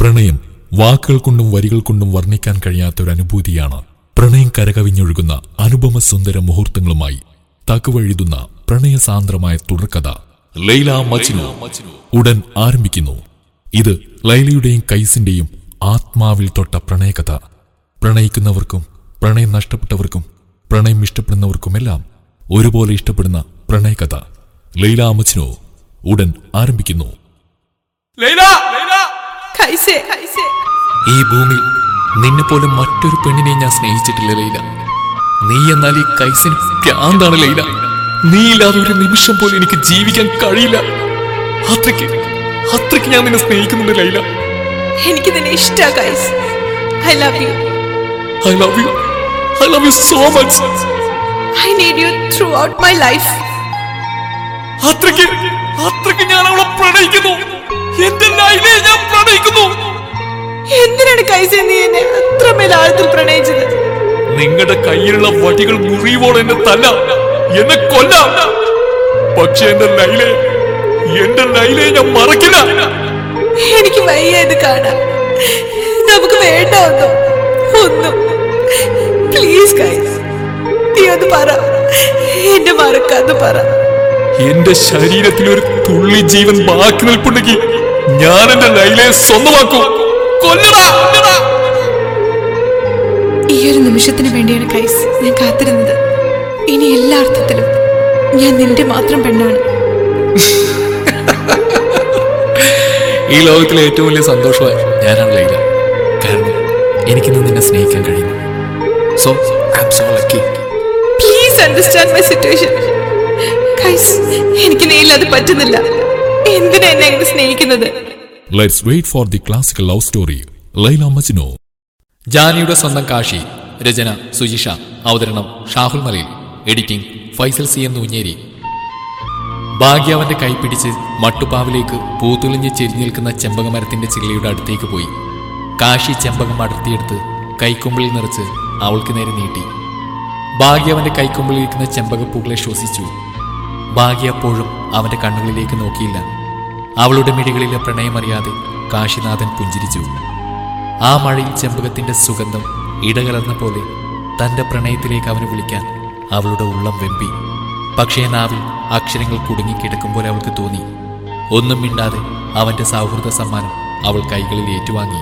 പ്രണയം വാക്കുകൾ കൊണ്ടും വരികൾ കൊണ്ടും വർണ്ണിക്കാൻ കഴിയാത്ത ഒരു അനുഭൂതിയാണ് പ്രണയം കരകവിഞ്ഞൊഴുകുന്ന അനുപമ സുന്ദര മുഹൂർത്തങ്ങളുമായി തക്കുവഴുതുന്ന പ്രണയസാന്ദ്രമായ തുടർക്കഥ ലൈല മജ്നു ഉടൻ ആരംഭിക്കുന്നു ഇത് ലൈലയുടെയും കൈസിന്റെയും ആത്മാവിൽ തൊട്ട പ്രണയകഥ പ്രണയിക്കുന്നവർക്കും പ്രണയം നഷ്ടപ്പെട്ടവർക്കും പ്രണയം ഇഷ്ടപ്പെടുന്നവർക്കുമെല്ലാം ഒരുപോലെ ഇഷ്ടപ്പെടുന്ന പ്രണയകഥ ലൈല മജ്നു ഉടൻ ആരംഭിക്കുന്നു ലൈല ലൈല കൈസേ കൈസേ ഈ ഭൂമിയിൽ നിന്നെ പോലും മറ്റൊരു പെണ്ണിനെ ഞാൻ സ്നേഹിച്ചിട്ടില്ല ലൈല നീ എന്നാൽ ഈ കൈസിന് ഭ്രാന്താണ് ലൈല നീ ഇല്ലാതെ ഒരു നിമിഷം പോലും എനിക്ക് ജീവിക്കാൻ കഴിയില്ല അത്രയ്ക്ക് അത്രയ്ക്ക് ഞാൻ നിന്നെ സ്നേഹിക്കുന്നുണ്ട് ലൈല എനിക്ക് നിന്നെ ഇഷ്ടാ Qais I love you I love you I love you so much I need you throughout my life അത്രയ്ക്ക് അത്രയ്ക്ക് ഞാൻ അവളെ പ്രണയിക്കുന്നു എന്റെ ലൈലയെ ഞാൻ പ്രണയിക്കുന്നു എന്തിനാണ് കൈസേ നീ എന്നെ അത്രമേൽ ആഴത്തിൽ പ്രണയിച്ചത് നിങ്ങളുടെ കയ്യിലുള്ള വടികൾ മുറിയുമ്പോൾ എന്നെ തല്ല എന്നെ കൊല്ലാം പക്ഷെ എന്റെ ലൈലെ എന്റെ ലൈലയെ ഞാൻ മറക്കില്ല എനിക്ക് വയ്യ ഇത് കാണാൻ നമുക്ക് വേണ്ട ഒന്നും ഒന്നും പ്ലീസ് കൈസ് നീ ഒന്ന് പറ എന്നെ മറക്കാന്ന് പറ എന്റെ ശരീരത്തിൽ ഒരു തുള്ളി ജീവൻ ബാക്കി നിൽപ്പുണ്ടെങ്കിൽ ഞാൻ എന്റെ ലൈലയെ സ്വന്തമാക്കും കൊല്ലടാ കൊല്ലടാ. ഈ ഒരു നിമിഷത്തിന് വേണ്ടിയാണ് കൈസ് ഞാൻ കാത്തിരുന്നത് ഇനി എല്ലാ അർത്ഥത്തിലും ഞാൻ നിന്റെ മാത്രം പെണ്ണാണ് ഈ ലോകത്തിലെ ഏറ്റവും വലിയ സന്തോഷമായി ഞാനാണ് ലൈല കാരണം എനിക്കിന്ന് നിന്നെ സ്നേഹിക്കാൻ കഴിയുന്നു so I am so lucky please understand my situation Qais എനിക്ക് നീ ഇല്ലാതെ പറ്റുന്നില്ല എന്തിനാ എന്നെ അങ്ങനെ സ്നേഹിക്കുന്നത് let's wait for the classical love story Laila Majnu ജാനിയുടെ സ്വന്തം കാശി രചന സുജിഷ അവതരണം Shahul Malayil editing Faisal C M Noonjeri Bhagya അവന്റെ കൈപിടിച്ച് മട്ടുപ്പാവിലേക്ക് പൂത്തുളിഞ്ഞ് ചെരിഞ്ഞു നിൽക്കുന്ന ചെമ്പകമരത്തിന്റെ ചില്ലയുടെ അടുത്തേക്ക് പോയി കാശി ചെമ്പകം അടർത്തിയെടുത്ത് കൈക്കൊമ്പിളിൽ നിറച്ച് അവൾക്ക് നേരെ നീട്ടി ഭാഗ്യ അവന്റെ കൈക്കൊമ്പിളിൽ ഇരിക്കുന്ന ചെമ്പകപ്പൂക്കളെ ശ്വസിച്ചു ഭാഗ്യ അപ്പോഴും അവന്റെ കണ്ണുകളിലേക്ക് നോക്കിയില്ല അവളുടെ മിഴികളിലെ പ്രണയമറിയാതെ കാശിനാഥൻ പുഞ്ചിരിച്ചു ആ മഴയിൽ ചെമ്പകത്തിന്റെ സുഗന്ധം ഇടകലർന്ന പോലെ തന്റെ പ്രണയത്തിലേക്ക് അവന് വിളിക്കാൻ അവളുടെ ഉള്ളം വെമ്പി പക്ഷേ നാവിൽ അക്ഷരങ്ങൾ കുടുങ്ങിക്കിടക്കും പോലെ അവൾക്ക് തോന്നി ഒന്നും മിണ്ടാതെ അവന്റെ സൗഹൃദ സമ്മാനം അവൾ കൈകളിൽ ഏറ്റുവാങ്ങി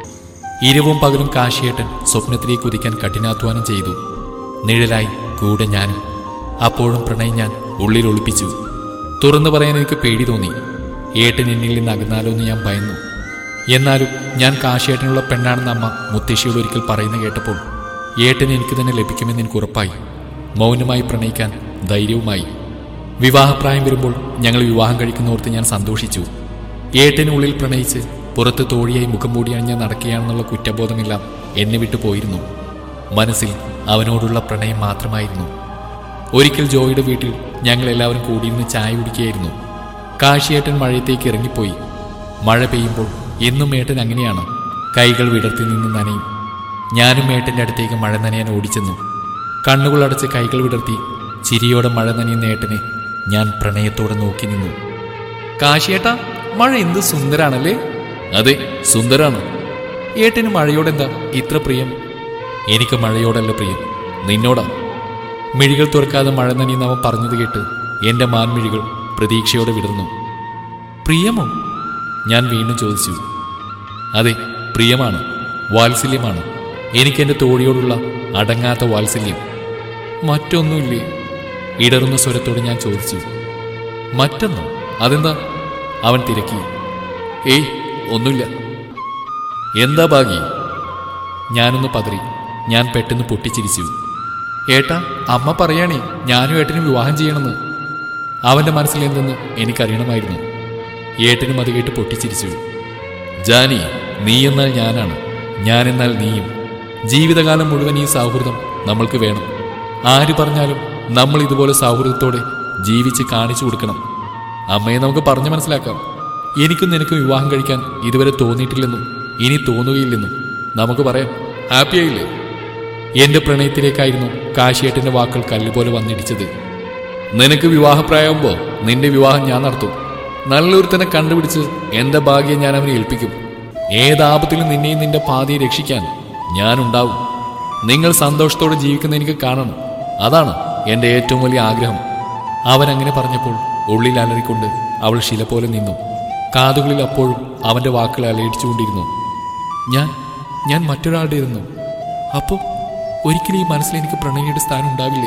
ഇരവും പകലും കാശിയേട്ടൻ സ്വപ്നത്തിലേക്ക് ഉദിക്കാൻ കഠിനാധ്വാനം ചെയ്തു നിഴലായി കൂടെ ഞാനും അപ്പോഴും പ്രണയം ഞാൻ ഉള്ളിൽ ഒളിപ്പിച്ചു തുറന്നു പറയാൻ എനിക്ക് പേടി തോന്നി ഏട്ടൻ എന്നിൽ നിന്ന് അകന്നാലോ എന്ന് ഞാൻ ഭയന്നു എന്നാലും ഞാൻ കാശിയേട്ടനുള്ള പെണ്ണാണെന്ന് അമ്മ മുത്തശ്ശിയോട് ഒരിക്കൽ പറയുന്ന കേട്ടപ്പോൾ ഏട്ടൻ എനിക്ക് തന്നെ ലഭിക്കുമെന്ന് എനിക്ക് ഉറപ്പായി മൗനമായി പ്രണയിക്കാൻ ധൈര്യവുമായി വിവാഹപ്രായം വരുമ്പോൾ ഞങ്ങൾ വിവാഹം കഴിക്കുന്നോർത്ത് ഞാൻ സന്തോഷിച്ചു ഏട്ടനുള്ളിൽ പ്രണയിച്ച് പുറത്ത് തോഴിയായി മുഖം മൂടി അണിഞ്ഞ് നടക്കുകയാണെന്നുള്ള കുറ്റബോധമെല്ലാം എന്നെ വിട്ടു പോയിരുന്നു മനസ്സിൽ അവനോടുള്ള പ്രണയം മാത്രമായിരുന്നു ഒരിക്കൽ ജോയിയുടെ വീട്ടിൽ ഞങ്ങൾ എല്ലാവരും കൂടിയിരുന്ന് ചായ കുടിക്കുകയായിരുന്നു കാശിയേട്ടൻ മഴയത്തേക്ക് ഇറങ്ങിപ്പോയി മഴ പെയ്യുമ്പോൾ എന്നും ഏട്ടൻ അങ്ങനെയാണ് കൈകൾ വിടർത്തി നിന്ന് നനയും ഞാനും ഏട്ടൻ്റെ അടുത്തേക്ക് മഴ നനയാൻ ഓടിച്ചെന്നു കണ്ണുകൾ അടച്ച് കൈകൾ വിടർത്തി ചിരിയോടെ മഴ നനയുന്ന ഏട്ടനെ ഞാൻ പ്രണയത്തോടെ നോക്കി നിന്നു കാശിയേട്ടാ മഴ എന്ത് സുന്ദരാണല്ലേ അതെ സുന്ദരാണ് ഏട്ടന് മഴയോടെന്താ ഇത്ര പ്രിയം എനിക്ക് മഴയോടല്ല പ്രിയം നിന്നോടാ മിഴികൾ തുറക്കാതെ മഴ നനിയെന്ന് അവൻ പറഞ്ഞത് കേട്ട് എന്റെ മാൻമിഴികൾ പ്രതീക്ഷയോടെ വിടർന്നു പ്രിയമോ ഞാൻ വീണ്ടും ചോദിച്ചു അതെ പ്രിയമാണ് വാത്സല്യമാണ് എനിക്ക് എൻ്റെ തോഴിയോടുള്ള അടങ്ങാത്ത വാത്സല്യം മറ്റൊന്നുമില്ലേ ഇടറുന്ന സ്വരത്തോട് ഞാൻ ചോദിച്ചു മറ്റൊന്നോ അതെന്താ അവൻ തിരക്കി ഏയ് ഒന്നുമില്ല എന്താ ഭാഗി ഞാനൊന്ന് പതറി ഞാൻ പെട്ടെന്ന് പൊട്ടിച്ചിരിച്ചു ഏട്ടാ അമ്മ പറയാണേ ഞാനും ഏട്ടനും വിവാഹം ചെയ്യണമെന്ന് അവന്റെ മനസ്സിൽ എന്തെന്ന് എനിക്കറിയണമായിരുന്നു ഏട്ടനും അത് കേട്ട് പൊട്ടിച്ചിരിച്ചു ജാനി നീ എന്നാൽ ഞാനാണ് ഞാൻ എന്നാൽ നീയും ജീവിതകാലം മുഴുവൻ ഈ സൗഹൃദം നമ്മൾക്ക് വേണം ആര് പറഞ്ഞാലും നമ്മൾ ഇതുപോലെ സൗഹൃദത്തോടെ ജീവിച്ച് കാണിച്ചു കൊടുക്കണം അമ്മയെ നമുക്ക് പറഞ്ഞു മനസ്സിലാക്കാം എനിക്കും നിനക്കും വിവാഹം കഴിക്കാൻ ഇതുവരെ തോന്നിയിട്ടില്ലെന്നും ഇനി തോന്നുകയില്ലെന്നും നമുക്ക് പറയാം ഹാപ്പിയായില്ലേ എന്റെ പ്രണയത്തിലേക്കായിരുന്നു കാശിയേട്ടന്റെ വാക്കുകൾ കല്ലുപോലെ വന്നിടിച്ചത് നിനക്ക് വിവാഹപ്രായമാകുമ്പോ നിന്റെ വിവാഹം ഞാൻ നടത്തും നല്ലൊരുത്തനെ കണ്ടുപിടിച്ച് എന്റെ ഭാഗ്യം ഞാൻ അവനെ ഏൽപ്പിക്കും ഏതാപത്തിലും നിന്നെയും നിന്റെ പാതിയെ രക്ഷിക്കാൻ ഞാനുണ്ടാവും നിങ്ങൾ സന്തോഷത്തോടെ ജീവിക്കുന്ന എനിക്ക് കാണണം അതാണ് എൻ്റെ ഏറ്റവും വലിയ ആഗ്രഹം അവൻ അങ്ങനെ പറഞ്ഞപ്പോൾ ഉള്ളിൽ അലറിക്കൊണ്ട് അവൾ ശില പോലെ നിന്നു കാതുകളിൽ അപ്പോഴും അവൻ്റെ വാക്കുകൾ അലയിടിച്ചുകൊണ്ടിരുന്നു ഞാൻ ഞാൻ മറ്റൊരാളുടെ ഇരുന്നു അപ്പോൾ ഒരിക്കലും ഈ മനസ്സിൽ എനിക്ക് പ്രണയിയുടെ സ്ഥാനം ഉണ്ടാവില്ലേ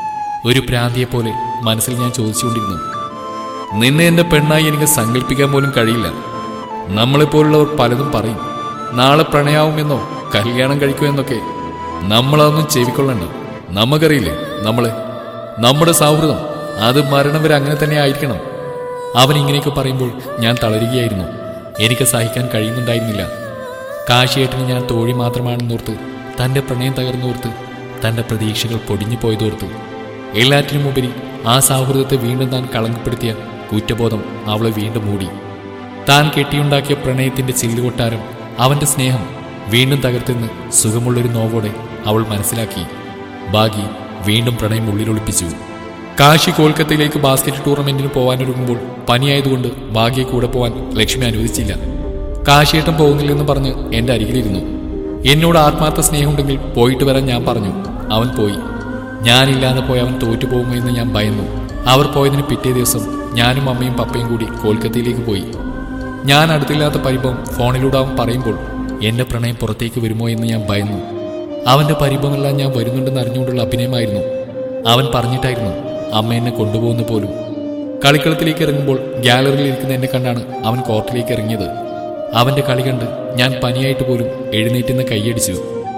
ഒരു പ്രാന്തിയെ പോലെ മനസ്സിൽ ഞാൻ ചോദിച്ചുകൊണ്ടിരുന്നു നിന്നെ എൻ്റെ പെണ്ണായി എനിക്ക് സങ്കല്പിക്കാൻ പോലും കഴിയില്ല നമ്മളെപ്പോലുള്ളവർ പലതും പറയും നാളെ പ്രണയാവുമെന്നോ കല്യാണം കഴിക്കുമെന്നൊക്കെ നമ്മളതൊന്നും ചെവിക്കൊള്ളണ്ട നമുക്കറിയില്ലേ നമ്മളെ നമ്മുടെ സൗഹൃദം അത് മരണം വരെ അങ്ങനെ തന്നെ ആയിരിക്കണം അവൻ ഇങ്ങനെയൊക്കെ പറയുമ്പോൾ ഞാൻ തളരുകയായിരുന്നു എനിക്ക് സഹിക്കാൻ കഴിയുന്നുണ്ടായിരുന്നില്ല കാശിയേട്ടന് ഞാൻ തോഴി മാത്രമാണെന്നോർത്ത് തൻ്റെ പ്രണയം തകർന്നോർത്ത് തൻ്റെ പ്രതീക്ഷകൾ പൊടിഞ്ഞു പോയതോർത്തു എല്ലാറ്റിനുമുപരി ആ സൗഹൃദത്തെ വീണ്ടും താൻ കളങ്കപ്പെടുത്തിയ കുറ്റബോധം അവളെ വീണ്ടും മൂടി താൻ കെട്ടിയുണ്ടാക്കിയ പ്രണയത്തിന്റെ ചില്ലുകൊട്ടാരം അവന്റെ സ്നേഹം വീണ്ടും തകർത്തെന്ന് സുഖമുള്ളൊരു നോവോടെ അവൾ മനസ്സിലാക്കി ബാഗി വീണ്ടും പ്രണയം ഉള്ളിലൊളിപ്പിച്ചു കാശി കൊൽക്കത്തയിലേക്ക് ബാസ്കറ്റ് ടൂർണമെന്റിന് പോകാനൊരുങ്ങുമ്പോൾ പനിയായതുകൊണ്ട് ഭാഗ്യയെ കൂടെ പോവാൻ ലക്ഷ്മി അനുവദിച്ചില്ല കാശിയേട്ടൻ പോകുന്നില്ലെന്ന് പറഞ്ഞ് എന്റെ അരികിലിരുന്നു എന്നോട് ആത്മാർത്ഥ സ്നേഹമുണ്ടെങ്കിൽ പോയിട്ട് വരാൻ ഞാൻ പറഞ്ഞു അവൻ പോയി ഞാനില്ലാതെ പോയി അവൻ തോറ്റുപോകുമോ എന്ന് ഞാൻ ഭയന്നു അവർ പോയതിന് പിറ്റേ ദിവസം ഞാനും അമ്മയും പപ്പയും കൂടി കൊൽക്കത്തയിലേക്ക് പോയി ഞാൻ അടുത്തില്ലാത്ത പരിഭവം ഫോണിലൂടെ അവൻ പറയുമ്പോൾ എന്റെ പ്രണയം പുറത്തേക്ക് വരുമോ എന്ന് ഞാൻ ഭയന്നു അവന്റെ പരിഭവമെല്ലാം ഞാൻ വരുന്നുണ്ടെന്ന് അറിഞ്ഞുകൊണ്ടുള്ള അഭിനയമായിരുന്നു അവൻ പറഞ്ഞിട്ടായിരുന്നു അമ്മ എന്നെ കൊണ്ടുപോകുന്ന പോലും കളിക്കളത്തിലേക്ക് ഇറങ്ങുമ്പോൾ ഗാലറിയിൽ ഇരിക്കുന്ന എന്നെ കണ്ടാണ് അവൻ കോർട്ടിലേക്ക് ഇറങ്ങിയത് അവന്റെ കളി കണ്ട് ഞാൻ പനിയായിട്ട് പോലും എഴുന്നേറ്റിന്ന് കൈയടിച്ചു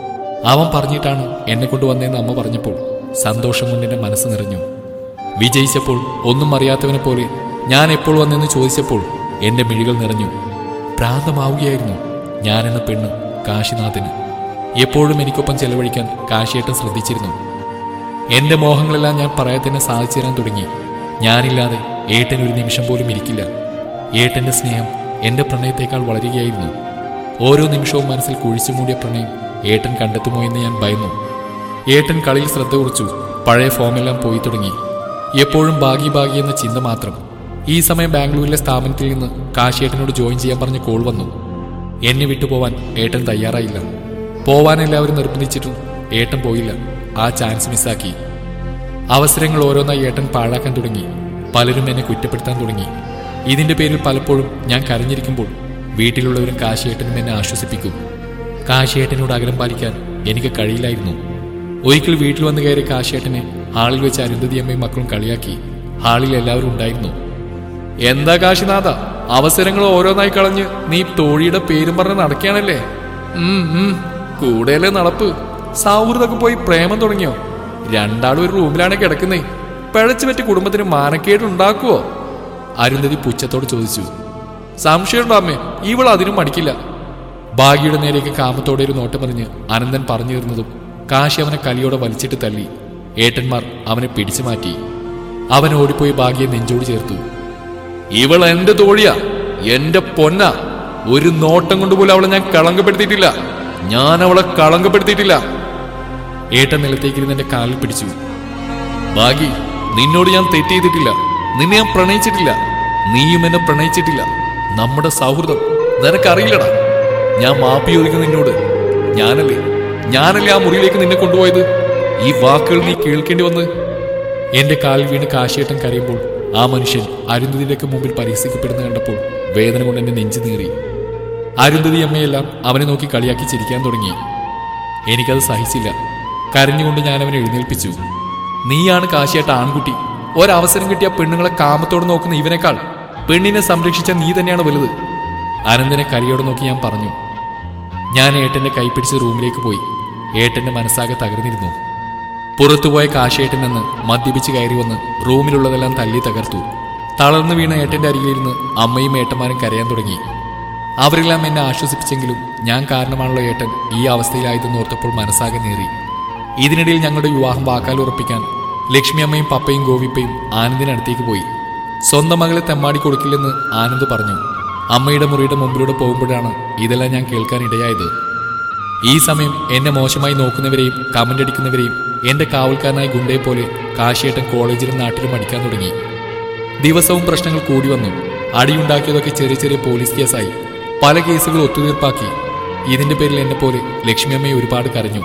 അവൻ പറഞ്ഞിട്ടാണ് എന്നെ കൊണ്ടുവന്നതെന്ന് അമ്മ പറഞ്ഞപ്പോൾ സന്തോഷം കൊണ്ട് എന്റെ മനസ്സ് നിറഞ്ഞു വിജയിച്ചപ്പോൾ ഒന്നും അറിയാത്തവനെ പോലെ ഞാൻ എപ്പോൾ വന്നെന്ന് ചോദിച്ചപ്പോൾ എന്റെ മിഴികൾ നിറഞ്ഞു ഭ്രാന്തമാവുകയായിരുന്നു ഞാനെന്ന പെണ്ണ് കാശിനാഥന് എപ്പോഴും എനിക്കൊപ്പം ചെലവഴിക്കാൻ കാശിയേട്ടൻ ശ്രദ്ധിച്ചിരുന്നു എന്റെ മോഹങ്ങളെല്ലാം ഞാൻ പറയാതെ തന്നെ സാധിച്ചു തരാൻ തുടങ്ങി ഞാനില്ലാതെ ഏട്ടൻ ഒരു നിമിഷം പോലും ഇരിക്കില്ല ഏട്ടന്റെ സ്നേഹം എന്റെ പ്രണയത്തേക്കാൾ വളരുകയായിരുന്നു ഓരോ നിമിഷവും മനസ്സിൽ കുഴിച്ചു മൂടിയ പ്രണയം ഏട്ടൻ കണ്ടെത്തുമോ എന്ന് ഞാൻ ഭയന്നു ഏട്ടൻ കളിയിൽ ശ്രദ്ധ കുറിച്ചു പഴയ ഫോമെല്ലാം പോയി തുടങ്ങി എപ്പോഴും ഭാഗി ഭാഗി എന്ന ചിന്ത മാത്രം ഈ സമയം ബാംഗ്ലൂരിലെ സ്ഥാപനത്തിൽ നിന്ന് കാശിയേട്ടനോട് ജോയിൻ ചെയ്യാൻ പറഞ്ഞ കോൾ വന്നു എന്നെ വിട്ടുപോവാൻ ഏട്ടൻ തയ്യാറായില്ല പോവാൻ എല്ലാവരും നിർബന്ധിച്ചിട്ടും ഏട്ടൻ പോയില്ല ആ ചാൻസ് മിസ്സാക്കി അവസരങ്ങൾ ഓരോന്നായി ഏട്ടൻ പാഴാക്കാൻ തുടങ്ങി പലരും എന്നെ കുറ്റപ്പെടുത്താൻ തുടങ്ങി ഇതിന്റെ പേരിൽ പലപ്പോഴും ഞാൻ കരഞ്ഞിരിക്കുമ്പോൾ വീട്ടിലുള്ളവരും കാശിയേട്ടനും എന്നെ ആശ്വസിപ്പിക്കും കാശിയേട്ടനോട് അകലം പാലിക്കാൻ എനിക്ക് കഴിയില്ലായിരുന്നു ഒരിക്കൽ വീട്ടിൽ വന്ന് കയറിയ കാശിയേട്ടനെ ഹാളിൽ വെച്ച് അരുന്ധതി അമ്മയും മക്കളും കളിയാക്കി ഹാളിൽ എല്ലാവരും ഉണ്ടായിരുന്നു എന്താ കാശിനാഥ അവസരങ്ങൾ ഓരോന്നായി കളഞ്ഞ് നീ തോഴിയുടെ പേരും പറഞ്ഞ് നടക്കുകയാണല്ലേ ഉം, ഉം. കൂടെയല്ലേ നടപ്പ് സൗഹൃദമൊക്കെ പോയി പ്രേമം തുടങ്ങിയോ രണ്ടാളും ഒരു റൂമിലാണ് കിടക്കുന്നേ പിഴച്ചു പറ്റി കുടുംബത്തിന് മാനക്കേട് ഉണ്ടാക്കുവോ അരുന്ധതി പുച്ഛത്തോട് ചോദിച്ചു സംശയമുണ്ടോ അമ്മേ ഇവൾ അതിനും മടിക്കില്ല ഭാഗ്യയുടെ നേരേക്ക് കാമത്തോടെ ഒരു നോട്ടം പറഞ്ഞ് അനന്തൻ പറഞ്ഞു തീർന്നതും കാശി അവനെ കലിയോടെ വലിച്ചിട്ട് തള്ളി ഏട്ടന്മാർ അവനെ പിടിച്ചു മാറ്റി അവൻ ഓടിപ്പോയി ഭാഗ്യയെ നെഞ്ചോട് ചേർത്തു ഇവൾ എന്റെ തോഴിയാ എന്റെ പൊന്ന ഒരു നോട്ടം കൊണ്ട് പോലും അവളെ ഞാൻ കളങ്കപ്പെടുത്തിയിട്ടില്ല ഞാൻ അവളെ കളങ്കപ്പെടുത്തിയിട്ടില്ല ഏട്ടൻ നിലത്തേക്കിരുന്ന് എന്റെ കാലിൽ പിടിച്ചു ഭാഗി നിന്നോട് ഞാൻ തെറ്റ് ചെയ്തിട്ടില്ല നിന്നെ ഞാൻ പ്രണയിച്ചിട്ടില്ല നീയും എന്നെ പ്രണയിച്ചിട്ടില്ല നമ്മുടെ സൗഹൃദം നിനക്കറിയില്ലടാ ഞാൻ മാപ്പി ചോദിക്കുന്നു നിന്നോട് ഞാനല്ലേ ഞാനല്ലേ ആ മുറിയിലേക്ക് നിന്നെ കൊണ്ടുപോയത് ഈ വാക്കുകൾ നീ കേൾക്കേണ്ടി വന്ന് എന്റെ കാലിൽ വീണ് കാശിയേട്ടൻ കരയുമ്പോൾ ആ മനുഷ്യൻ അരുന്ധതിയിലേക്ക് മുമ്പിൽ പരിഹസിക്കപ്പെടുന്ന കണ്ടപ്പോൾ വേദന കൊണ്ട് എന്നെ നെഞ്ചു നീറി അരുന്ധതി അമ്മയെല്ലാം അവനെ നോക്കി കളിയാക്കി ചിരിക്കാൻ തുടങ്ങി എനിക്കത് സഹിച്ചില്ല കരഞ്ഞുകൊണ്ട് ഞാൻ അവനെ എഴുന്നേൽപ്പിച്ചു നീയാണ് കാശിയേട്ട ആൺകുട്ടി ഒരവസരം കിട്ടിയ പെണ്ണുങ്ങളെ കാമത്തോടെ നോക്കുന്ന ഇവനേക്കാൾ പെണ്ണിനെ സംരക്ഷിച്ച നീ തന്നെയാണ് വലുത് അനന്തനെ കലിയോടെ നോക്കി ഞാൻ പറഞ്ഞു ഞാൻ ഏട്ടന്റെ കൈപ്പിടിച്ച് റൂമിലേക്ക് പോയി ഏട്ടന്റെ മനസ്സാകെ തകർന്നിരുന്നു പുറത്തുപോയ കാശേട്ടൻ എന്ന് മദ്യപിച്ച് കയറി വന്ന് റൂമിലുള്ളതെല്ലാം തല്ലി തകർത്തു തളർന്നു വീണ ഏട്ടന്റെ അരികിലിരുന്ന് അമ്മയും ഏട്ടന്മാരും കരയാൻ തുടങ്ങി അവരെല്ലാം എന്നെ ആശ്വസിപ്പിച്ചെങ്കിലും ഞാൻ കാരണമാണല്ലോ ഏട്ടൻ ഈ അവസ്ഥയിലായതെന്ന് ഓർത്തപ്പോൾ മനസ്സാകെ നേറി ഇതിനിടയിൽ ഞങ്ങളുടെ വിവാഹം വാക്കാൽ ഉറപ്പിക്കാൻ ലക്ഷ്മി അമ്മയും പപ്പയും ഗോവിപ്പയും ആനന്ദിനടുത്തേക്ക് പോയി സ്വന്തം മകളെ തെമ്മാടി കൊടുക്കില്ലെന്ന് ആനന്ദ് പറഞ്ഞു അമ്മയുടെ മുറിയുടെ മുമ്പിലൂടെ പോകുമ്പോഴാണ് ഇതെല്ലാം ഞാൻ കേൾക്കാൻ ഇടയായത് ഈ സമയം എന്നെ മോശമായി നോക്കുന്നവരെയും കമന്റ് അടിക്കുന്നവരെയും എന്റെ കാവൽക്കാരനായ ഗുണ്ടയെ പോലെ കാശിയേട്ടൻ കോളേജിലും നാട്ടിലും അടിക്കാൻ തുടങ്ങി ദിവസവും പ്രശ്നങ്ങൾ കൂടി വന്നു അടിയുണ്ടാക്കിയതൊക്കെ ചെറിയ ചെറിയ പോലീസ് കേസായി പല കേസുകൾ ഒത്തുതീർപ്പാക്കി ഇതിന്റെ പേരിൽ എന്നെ പോലെ ലക്ഷ്മിയമ്മയെ ഒരുപാട് കരഞ്ഞു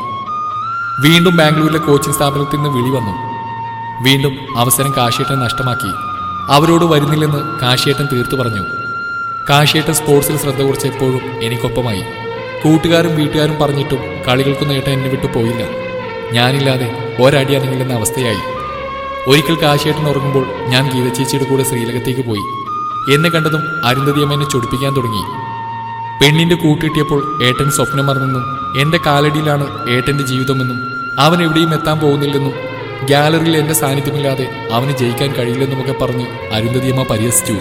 വീണ്ടും ബാംഗ്ലൂരിലെ കോച്ചിങ് സ്ഥാപനത്തിൽ നിന്ന് വിളി വന്നു വീണ്ടും അവസരം കാശിയേട്ടൻ നഷ്ടമാക്കി അവരോട് വരുന്നില്ലെന്ന് കാശിയേട്ടൻ തീർത്തു പറഞ്ഞു കാശിയേട്ടൻ സ്പോർട്സിൽ ശ്രദ്ധ കുറച്ച് എപ്പോഴും എനിക്കൊപ്പമായി കൂട്ടുകാരും വീട്ടുകാരും പറഞ്ഞിട്ടും കളികൾക്ക് നേട്ടം എന്നെ വിട്ടു പോയില്ല ഞാനില്ലാതെ ഒരടി അനങ്ങില്ലെന്ന അവസ്ഥയായി ഒരിക്കൽ കാശിയേട്ടൻ ഉറങ്ങുമ്പോൾ ഞാൻ ഗീതച്ചേച്ചിയുടെ കൂടെ ശ്രീലകത്തേക്ക് പോയി എന്നെ കണ്ടതും അരുന്ധതിയമ്മ എന്നെ ചൊടിപ്പിക്കാൻ തുടങ്ങി പെണ്ണിന്റെ കൂട്ടിട്ടിയപ്പോൾ ഏട്ടൻ സ്വപ്നം മറന്നെന്നും എന്റെ കാലടിയിലാണ് ഏട്ടന്റെ ജീവിതമെന്നും അവൻ എവിടെയും എത്താൻ പോകുന്നില്ലെന്നും ഗാലറിയിൽ എന്റെ സാന്നിധ്യമില്ലാതെ അവന് ജയിക്കാൻ കഴിയില്ലെന്നുമൊക്കെ പറഞ്ഞ് അരുന്ധതിയമ്മ പരിഹസിച്ചു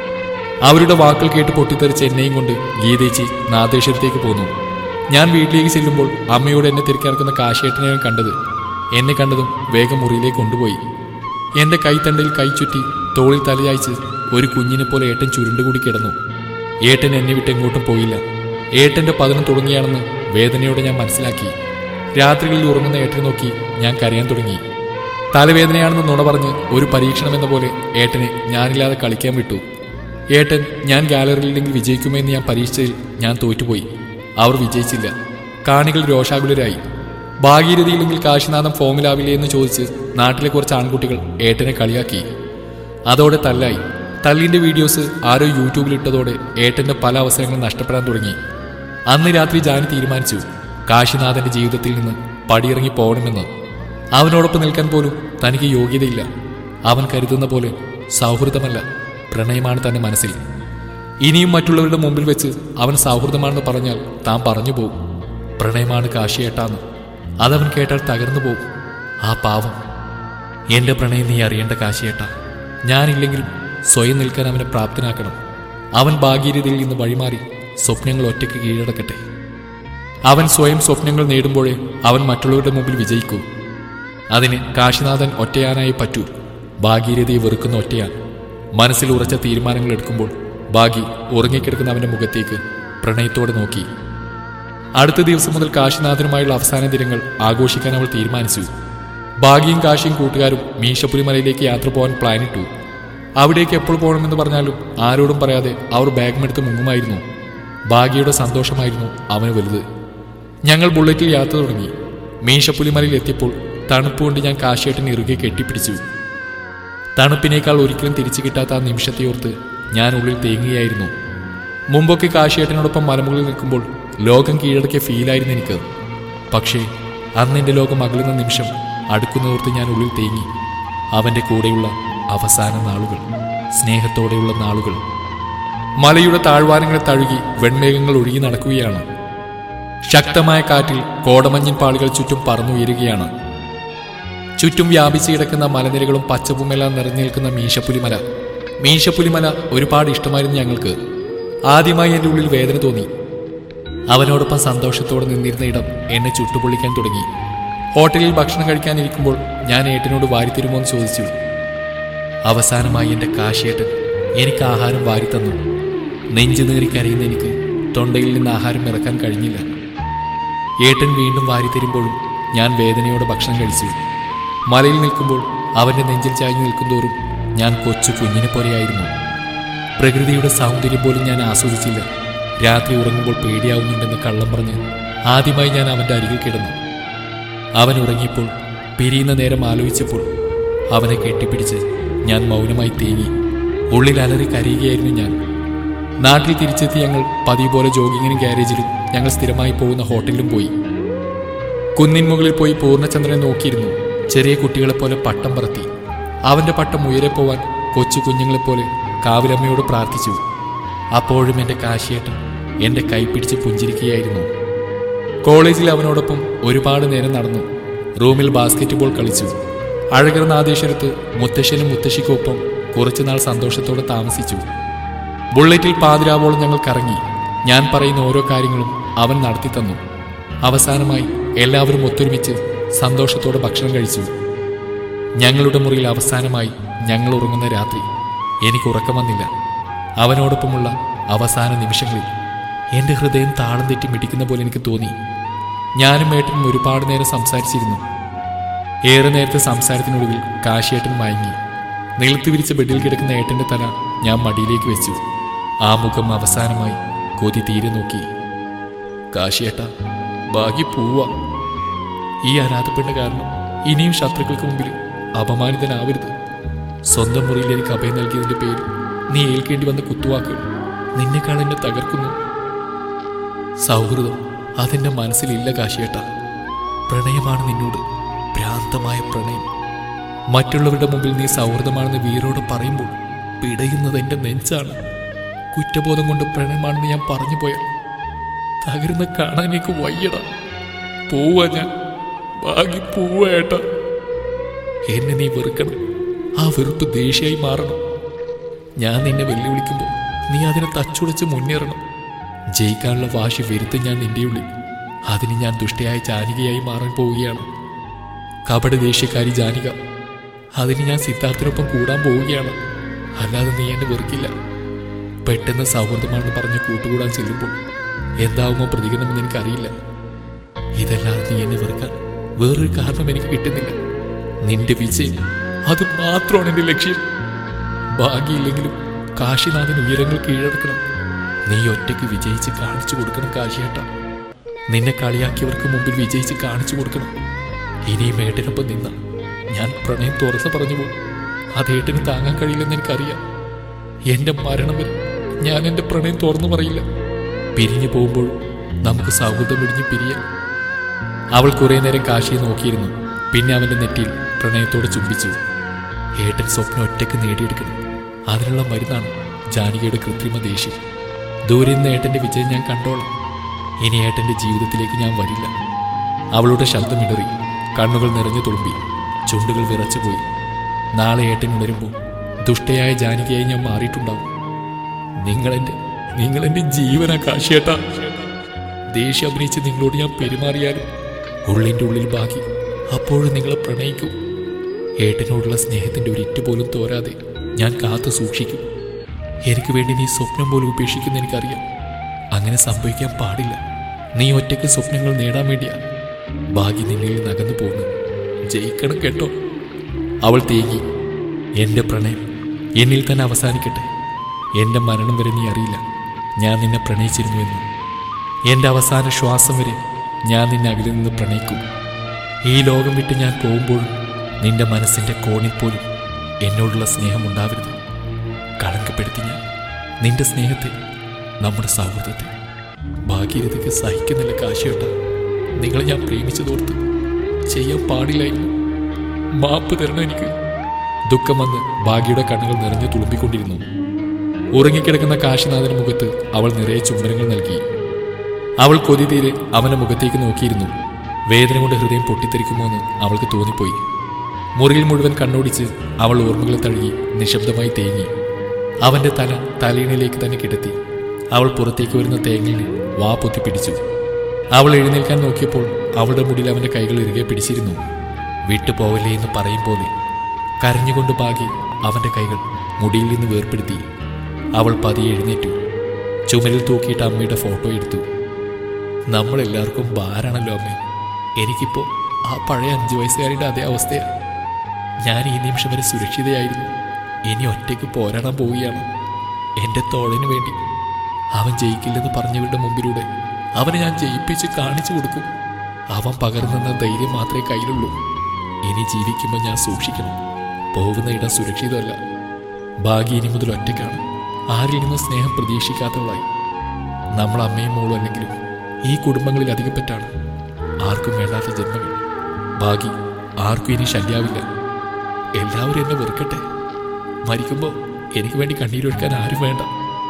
അവരുടെ വാക്കുകൾ കേട്ട് പൊട്ടിത്തെറിച്ച് എന്നെയും കൊണ്ട് ഗീതേച്ചി നാദേശ്വരത്തേക്ക് പോന്നു ഞാൻ വീട്ടിലേക്ക് ചെല്ലുമ്പോൾ അമ്മയോട് എന്നെ തിരക്കിറക്കുന്ന കാശേട്ടനെയാണ് കണ്ടത് എന്നെ കണ്ടതും വേഗം മുറിയിലേക്ക് കൊണ്ടുപോയി എന്റെ കൈത്തണ്ടയിൽ കൈ ചുറ്റി തോളിൽ തലയായിച്ച് ഒരു കുഞ്ഞിനെ പോലെ ഏട്ടൻ ചുരുണ്ടുകൂടി കിടന്നു ഏട്ടൻ എന്നെ വിട്ട് എങ്ങോട്ടും പോയില്ല ഏട്ടന്റെ പതനം തുടങ്ങിയാണെന്ന് വേദനയോടെ ഞാൻ മനസ്സിലാക്കി രാത്രികളിൽ ഉറങ്ങുന്ന ഏട്ടനെ നോക്കി ഞാൻ കരയാൻ തുടങ്ങി തലവേദനയാണെന്ന് നുണ പറഞ്ഞ് ഒരു പരീക്ഷണമെന്ന പോലെ ഏട്ടനെ ഞാനില്ലാതെ കളിക്കാൻ വിട്ടു ഏട്ടൻ ഞാൻ ഗാലറിയില്ലെങ്കിൽ വിജയിക്കുമെന്ന് ഞാൻ പരീക്ഷിച്ചതിൽ ഞാൻ തോറ്റുപോയി അവർ വിജയിച്ചില്ല കാണികൾ രോഷാകുലരായി ഭാഗീരഥിയില്ലെങ്കിൽ കാശിനാഥം ഫോമിലാവില്ലേ എന്ന് ചോദിച്ച് നാട്ടിലെ കുറച്ച് ആൺകുട്ടികൾ ഏട്ടനെ കളിയാക്കി അതോടെ തല്ലായി തല്ലിന്റെ വീഡിയോസ് ആരോ യൂട്യൂബിൽ ഇട്ടതോടെ ഏട്ടന്റെ പല അവസരങ്ങളും നഷ്ടപ്പെടാൻ തുടങ്ങി അന്ന് രാത്രി ജാനി തീരുമാനിച്ചു കാശിനാഥന്റെ ജീവിതത്തിൽ നിന്ന് പടിയിറങ്ങി പോകണമെന്ന് അവനോടൊപ്പം നിൽക്കാൻ പോലും തനിക്ക് യോഗ്യതയില്ല അവൻ കരുതുന്ന പോലെ സൗഹൃദമല്ല പ്രണയമാണ് തന്റെ മനസ്സിൽ ഇനിയും മറ്റുള്ളവരുടെ മുമ്പിൽ വെച്ച് അവൻ സൗഹൃദമാണെന്ന് പറഞ്ഞാൽ താൻ പറഞ്ഞു പോകും പ്രണയമാണ് കാശിയേട്ടാന്ന് അതവൻ കേട്ടാൽ തകർന്നു പോകും ആ പാവം എന്റെ പ്രണയം നീ അറിയേണ്ട കാശിയേട്ട ഞാനില്ലെങ്കിലും സ്വയം നിൽക്കാൻ അവനെ പ്രാപ്തനാക്കണം അവൻ ഭാഗീരതയിൽ നിന്ന് വഴിമാറി സ്വപ്നങ്ങൾ ഒറ്റയ്ക്ക് കീഴടക്കട്ടെ അവൻ സ്വയം സ്വപ്നങ്ങൾ നേടുമ്പോഴേ അവൻ മറ്റുള്ളവരുടെ മുമ്പിൽ വിജയിക്കൂ അതിന് കാശിനാഥൻ ഒറ്റയാനായി പറ്റൂ ഭാഗീരഥയെ വെറുക്കുന്ന ഒറ്റയാൻ മനസ്സിൽ ഉറച്ച തീരുമാനങ്ങൾ എടുക്കുമ്പോൾ ഭാഗി ഉറങ്ങിക്കിടക്കുന്ന അവന്റെ മുഖത്തേക്ക് പ്രണയത്തോടെ നോക്കി അടുത്ത ദിവസം മുതൽ കാശിനാഥനുമായുള്ള അവസാന ദിനങ്ങൾ ആഘോഷിക്കാൻ അവൾ തീരുമാനിച്ചു ഭാഗ്യയും കാശിയും കൂട്ടുകാരും മീശപ്പുരി മലയിലേക്ക് യാത്ര പോകാൻ പ്ലാനിട്ടു അവിടേക്ക് എപ്പോൾ പോകണമെന്ന് പറഞ്ഞാലും ആരോടും പറയാതെ അവർ ബാഗുമെടുത്ത് മുങ്ങുമായിരുന്നു ഭാഗ്യയുടെ സന്തോഷമായിരുന്നു അവന് വലുത് ഞങ്ങൾ ബുള്ളറ്റിൽ യാത്ര തുടങ്ങി മീശപ്പുലിമലയിൽ എത്തിയപ്പോൾ തണുപ്പ് കൊണ്ട് ഞാൻ കാശിയേട്ടനെ ഇറുകെ കെട്ടിപ്പിടിച്ചു തണുപ്പിനേക്കാൾ ഒരിക്കലും തിരിച്ചു കിട്ടാത്ത ആ നിമിഷത്തെയോർത്ത് ഞാൻ ഉള്ളിൽ തേങ്ങുകയായിരുന്നു മുമ്പൊക്കെ കാശിയേട്ടനോടൊപ്പം മലമുകളിൽ നിൽക്കുമ്പോൾ ലോകം കീഴടക്കിയ ഫീലായിരുന്നു എനിക്ക് പക്ഷേ അന്ന് എൻ്റെ ലോകം അകലുന്ന നിമിഷം അടുക്കുന്നതോർത്ത് ഞാൻ ഉള്ളിൽ തേങ്ങി അവൻ്റെ കൂടെയുള്ള അവസാന നാളുകൾ സ്നേഹത്തോടെയുള്ള നാളുകൾ മലയുടെ താഴ്വാരങ്ങളെ തഴുകി വെൺമേഘങ്ങൾ ഒഴുകി നടക്കുകയാണ് ശക്തമായ കാറ്റിൽ കോടമഞ്ഞിൻ പാളികൾ ചുറ്റും പറന്നുയരുകയാണ് ചുറ്റും വ്യാപിച്ചു കിടക്കുന്ന മലനിരകളും പച്ചപ്പുമെല്ലാം നിറഞ്ഞു നിൽക്കുന്ന മീശപ്പുലിമല മീശപ്പുലിമല ഒരുപാട് ഇഷ്ടമായിരുന്നു ഞങ്ങൾക്ക് ആദ്യമായി എൻ്റെ ഉള്ളിൽ വേദന തോന്നി അവനോടൊപ്പം സന്തോഷത്തോടെ നിന്നിരുന്ന ഇടം എന്നെ ചുട്ടുപൊള്ളിക്കാൻ തുടങ്ങി ഹോട്ടലിൽ ഭക്ഷണം കഴിക്കാനിരിക്കുമ്പോൾ ഞാൻ ഏട്ടനോട് വാരിത്തരുമോ എന്ന് ചോദിച്ചു അവസാനമായി എൻ്റെ കാശിയേട്ടൻ എനിക്ക് ആഹാരം വാരിത്തന്നു നെഞ്ചു നേറി കരയുന്ന എനിക്ക് തൊണ്ടയിൽ നിന്ന് ആഹാരം ഇറക്കാൻ കഴിഞ്ഞില്ല ഏട്ടൻ വീണ്ടും വാരിത്തരുമ്പോഴും ഞാൻ വേദനയോടെ ഭക്ഷണം കഴിച്ചു മലയിൽ നിൽക്കുമ്പോൾ അവന്റെ നെഞ്ചിൽ ചാഞ്ഞു നിൽക്കുന്തോറും ഞാൻ കൊച്ചു കുഞ്ഞിനെ പോലെയായിരുന്നു പ്രകൃതിയുടെ സൗന്ദര്യം പോലും ഞാൻ ആസ്വദിച്ചില്ല രാത്രി ഉറങ്ങുമ്പോൾ പേടിയാവുന്നുണ്ടെന്ന് കള്ളം പറഞ്ഞ് ആദ്യമായി ഞാൻ അവന്റെ അരികിൽ കിടന്നു അവൻ ഉറങ്ങിയപ്പോൾ പിരിയുന്ന നേരം ആലോചിച്ചപ്പോൾ അവനെ കെട്ടിപ്പിടിച്ച് ഞാൻ മൗനമായി തേങ്ങി ഉള്ളിൽ അലറി കരയുകയായിരുന്നു ഞാൻ നാട്ടിൽ തിരിച്ചെത്തി ഞങ്ങൾ പതിവ് പോലെ ജോഗിങ്ങിനും ഗ്യാരേജിലും ഞങ്ങൾ സ്ഥിരമായി പോകുന്ന ഹോട്ടലിലും പോയി കുന്നിൻ മുകളിൽ പോയി പൂർണ്ണചന്ദ്രനെ നോക്കിയിരുന്നു ചെറിയ കുട്ടികളെ പോലെ പട്ടം പറത്തി അവന്റെ പട്ടം ഉയരെ പോവാൻ കൊച്ചു കുഞ്ഞുങ്ങളെ പോലെ കാവിലമ്മയോട് പ്രാർത്ഥിച്ചു അപ്പോഴും എൻ്റെ കാശിയേട്ടൻ എൻ്റെ കൈ പിടിച്ച് പുഞ്ചിരിക്കുകയായിരുന്നു കോളേജിൽ അവനോടൊപ്പം ഒരുപാട് നേരം നടന്നു റൂമിൽ ബാസ്കറ്റ് ബോൾ കളിച്ചു അഴകർ നാദേശ്വരത്ത് മുത്തശ്ശനും മുത്തശ്ശിക്കൊപ്പം കുറച്ചുനാൾ സന്തോഷത്തോടെ താമസിച്ചു ബുള്ളറ്റിൽ പാതിരാവോളം ഞങ്ങൾ കറങ്ങി ഞാൻ പറയുന്ന ഓരോ കാര്യങ്ങളും അവൻ നടത്തി തന്നു അവസാനമായി എല്ലാവരും ഒത്തൊരുമിച്ച് സന്തോഷത്തോടെ ഭക്ഷണം കഴിച്ചു ഞങ്ങളുടെ മുറിയിൽ അവസാനമായി ഞങ്ങൾ ഉറങ്ങുന്ന രാത്രി എനിക്ക് ഉറക്കം വന്നില്ല അവനോടൊപ്പമുള്ള അവസാന നിമിഷങ്ങളിൽ എൻ്റെ ഹൃദയം താളം തെറ്റി മിടിക്കുന്ന പോലെ എനിക്ക് തോന്നി ഞാനും ഏട്ടനും ഒരുപാട് നേരം സംസാരിച്ചിരുന്നു ഏറെ നേരത്തെ സംസാരത്തിനൊടുവിൽ കാശിയേട്ടൻ മയങ്ങി നിലത്ത് വിരിച്ച ബെഡിൽ കിടക്കുന്ന ഏട്ടന്റെ തല ഞാൻ മടിയിലേക്ക് വെച്ചു ആ മുഖം അവസാനമായി കൊതി തീരെ നോക്കി കാശിയേട്ട ബാഗി പൂവ ഈ അനാഥപ്പെണ്ണ കാരണം ഇനിയും ശത്രുക്കൾക്ക് മുമ്പിൽ അപമാനിതനാവരുത് സ്വന്തം മുറിയിൽ എനിക്ക് അഭയം നൽകിയതിന്റെ പേരിൽ നീ ഏൽക്കേണ്ടി വന്ന കുത്തുവാക്കുകൾ നിന്നെക്കാൾ എന്നെ തകർക്കുന്നു സൗഹൃദം അതെന്റെ മനസ്സിലില്ല കാശിയേട്ട പ്രണയമാണ് നിന്നോട് ഭ്രാന്തമായ പ്രണയം മറ്റുള്ളവരുടെ മുമ്പിൽ നീ സൗഹൃദമാണെന്ന് വീരോട് പറയുമ്പോൾ പിടയുന്നത് എന്റെ നെഞ്ചാണ് കുറ്റബോധം കൊണ്ട് പ്രണയമാണെന്ന് ഞാൻ പറഞ്ഞു പോയാൽ തകരുന്ന കാണാൻ എനിക്ക് വയ്യടാ പോവാ ഞാൻ ബാക്കി പോവാ ഏട്ടാ എന്നെ നീ വെറുക്കണം ആ വെറുപ്പ് ദേഷ്യായി മാറണം ഞാൻ നിന്നെ വെല്ലുവിളിക്കുമ്പോൾ നീ അതിനെ തച്ചുടച്ച് മുന്നേറണം ജയിക്കാനുള്ള വാശി വരുത്ത് ഞാൻ നിന്റെ ഉള്ളിൽ അതിന് ഞാൻ ദുഷ്ടയായ ജാനികയായി മാറാൻ പോവുകയാണ് കപട ദേഷ്യക്കാരി ജാനിക അതിന് ഞാൻ സിദ്ധാർത്ഥിനൊപ്പം കൂടാൻ പോവുകയാണ് അല്ലാതെ നീ എന്നെ വെറുക്കില്ല പെട്ടെന്ന് സൗഹൃദമാണെന്ന് പറഞ്ഞ് കൂട്ടുകൂടാൻ ചെല്ലുമ്പോൾ എന്താവുമോ പ്രതികരണമെന്ന് എനിക്കറിയില്ല ഇതല്ലാതെ നീ എന്നെ വെറുക്കാൻ വേറൊരു കാരണം എനിക്ക് കിട്ടുന്നില്ല നിന്റെ വിജയം അത് മാത്രമാണ് എന്റെ ലക്ഷ്യം ഭാഗ്യമില്ലെങ്കിലും കാശിനാഥൻ ഉയരങ്ങൾ കീഴടക്കണം നീ ഒറ്റയ്ക്ക് വിജയിച്ച് കാണിച്ചു കൊടുക്കണം കാശിയേട്ട നിന്നെ കളിയാക്കിയവർക്ക് മുമ്പിൽ വിജയിച്ച് കാണിച്ചു കൊടുക്കണം ഇനിയും ഏട്ടനൊപ്പം നിന്ന ഞാൻ പ്രണയം തുറന്ന് പറഞ്ഞു പോകും അത് ഏട്ടന് താങ്ങാൻ കഴിയില്ലെന്ന് എനിക്കറിയാം എന്റെ മരണം വരെ ഞാൻ എന്റെ പ്രണയം തുറന്നു പറയില്ല പിരിഞ്ഞു പോകുമ്പോൾ നമുക്ക് സൗഹൃദം ഇടിഞ്ഞ് പിരിയാം അവൾ കുറെ നേരം കാശിയെ നോക്കിയിരുന്നു പിന്നെ അവന്റെ നെറ്റിയിൽ പ്രണയത്തോടെ ചുംബിച്ചു ഏട്ടൻ സ്വപ്നം ഒറ്റയ്ക്ക് നേടിയെടുക്കണം അതിനുള്ള മരുന്നാണ് ജാനകിയുടെ കൃത്രിമ ദേഷ്യം ദൂരെ നിന്ന് ഏട്ടന്റെ വിജയം ഞാൻ കണ്ടോളാം ഇനി ഏട്ടന്റെ ജീവിതത്തിലേക്ക് ഞാൻ വരില്ല അവളുടെ ശബ്ദമിടറി കണ്ണുകൾ നിറഞ്ഞു തുളുമ്പി ചുണ്ടുകൾ വിറച്ചുപോയി നാളെ ഏട്ടൻ ഉണരുമ്പോൾ ദുഷ്ടയായ ജാനകിയായി ഞാൻ മാറിയിട്ടുണ്ടാവും നിങ്ങളെന്റെ നിങ്ങളെന്റെ ജീവനാ കാശിയേട്ടാ ദേഷ്യം അഭിനയിച്ച് നിങ്ങളോട് ഞാൻ പെരുമാറിയാലും ഉള്ളിൻ്റെ ഉള്ളിൽ ബാക്കി അപ്പോഴും നിങ്ങളെ പ്രണയിക്കും ഏട്ടനോടുള്ള സ്നേഹത്തിന്റെ ഒരിറ്റ് പോലും തോരാതെ ഞാൻ കാത്തു സൂക്ഷിക്കും എനിക്ക് വേണ്ടി നീ സ്വപ്നം പോലും ഉപേക്ഷിക്കുന്ന എനിക്കറിയാം അങ്ങനെ സംഭവിക്കാൻ പാടില്ല നീ ഒറ്റയ്ക്ക് സ്വപ്നങ്ങൾ നേടാൻ വേണ്ടിയാ ഭാഗ്യ നിന്നിൽ നകന്നു പോകുന്നു ജയിക്കണം കേട്ടോ അവൾ തേങ്ങി എന്റെ പ്രണയം എന്നിൽ തന്നെ അവസാനിക്കട്ടെ എന്റെ മരണം വരെ നീ അറിയില്ല ഞാൻ നിന്നെ പ്രണയിച്ചിരുന്നുവെന്ന് എന്റെ അവസാന ശ്വാസം വരെ ഞാൻ നിന്നെ അകലിൽ നിന്ന് പ്രണയിക്കും ഈ ലോകം വിട്ട് ഞാൻ പോകുമ്പോഴും നിന്റെ മനസ്സിന്റെ കോണിൽ പോലും എന്നോടുള്ള സ്നേഹം ഉണ്ടാവരുത് കളങ്കപ്പെടുത്തി ഞാൻ നിന്റെ സ്നേഹത്തെ നമ്മുടെ സൗഹൃദത്തെ ഭാഗ്യരഥയ്ക്ക് സഹിക്കുന്നില്ല കാശിയോട്ട നിങ്ങളെ ഞാൻ പ്രേമിച്ചതോർത്ത് ചെയ്യാൻ പാടില്ലായിരുന്നു മാപ്പ് തരണം എനിക്ക് ദുഃഖം വന്ന് ഭാഗ്യയുടെ കണ്ണുകൾ നിറഞ്ഞു തുളുമ്പിക്കൊണ്ടിരുന്നു ഉറങ്ങിക്കിടക്കുന്ന കാശിനാഥന്റെ മുഖത്ത് അവൾ നിറയെ ചുംബനങ്ങൾ നൽകി അവൾ കൊതി തീരെ അവന്റെ മുഖത്തേക്ക് നോക്കിയിരുന്നു വേദന കൊണ്ട് ഹൃദയം പൊട്ടിത്തെറിക്കുമോ എന്ന് അവൾക്ക് തോന്നിപ്പോയി മുറിയിൽ മുഴുവൻ കണ്ണോടിച്ച് അവൾ ഓർമ്മകളെ തഴുകി നിശബ്ദമായി തേങ്ങി അവന്റെ തല തലയിണിലേക്ക് തന്നെ കിടത്തി അവൾ പുറത്തേക്ക് വരുന്ന തേങ്ങയിൽ വാ പൊത്തി പിടിച്ചു അവൾ എഴുന്നേൽക്കാൻ നോക്കിയപ്പോൾ അവളുടെ മുടിയിൽ അവന്റെ കൈകൾ ഇറുകെ പിടിച്ചിരുന്നു വിട്ടുപോവല്ലേ എന്ന് പറയും പോലെ കരഞ്ഞുകൊണ്ട് ബാഗി അവന്റെ കൈകൾ മുടിയിൽ നിന്ന് വേർപ്പെടുത്തി അവൾ പതിയെ എഴുന്നേറ്റു ചുമരിൽ തൂക്കിയിട്ട് അമ്മയുടെ ഫോട്ടോ എടുത്തു നമ്മളെല്ലാവർക്കും ഭാരാണല്ലോ അമ്മേ എനിക്കിപ്പോ ആ പഴയ അഞ്ചു വയസ്സുകാരുടെ അതേ അവസ്ഥയാണ് ഞാൻ ഈ നിമിഷം വരെ സുരക്ഷിതയായിരുന്നു ഇനി ഒറ്റയ്ക്ക് പോരാടാൻ പോവുകയാണ് എന്റെ തോളിന് വേണ്ടി അവൻ ജയിക്കില്ലെന്ന് പറഞ്ഞവരുടെ മുമ്പിലൂടെ അവനെ ഞാൻ ജയിപ്പിച്ച് കാണിച്ചു കൊടുക്കും അവൻ പകർന്നെന്ന ധൈര്യം മാത്രമേ കയ്യിലുള്ളൂ ഇനി ജീവിക്കുമ്പോൾ ഞാൻ സൂക്ഷിക്കണം പോകുന്ന ഇടം സുരക്ഷിതമല്ല ഭാഗ്യ ഇനി മുതൽ ഒറ്റയ്ക്കാണ് ആരിൽ നിന്നും സ്നേഹം പ്രതീക്ഷിക്കാത്തവളായി നമ്മൾ അമ്മയും മോളും അല്ലെങ്കിലും ഈ കുടുംബങ്ങളിൽ അധികം പറ്റാണ് ആർക്കും വേണ്ടാത്ത ജന്മങ്ങൾ ഭാഗ്യ ആർക്കും ഇനി ശല്യാവില്ല എല്ലാവരും എന്നെ വെറുക്കട്ടെ മരിക്കുമ്പോൾ എനിക്ക് വേണ്ടി കണ്ണീരൊഴുക്കാൻ ആരും വേണ്ട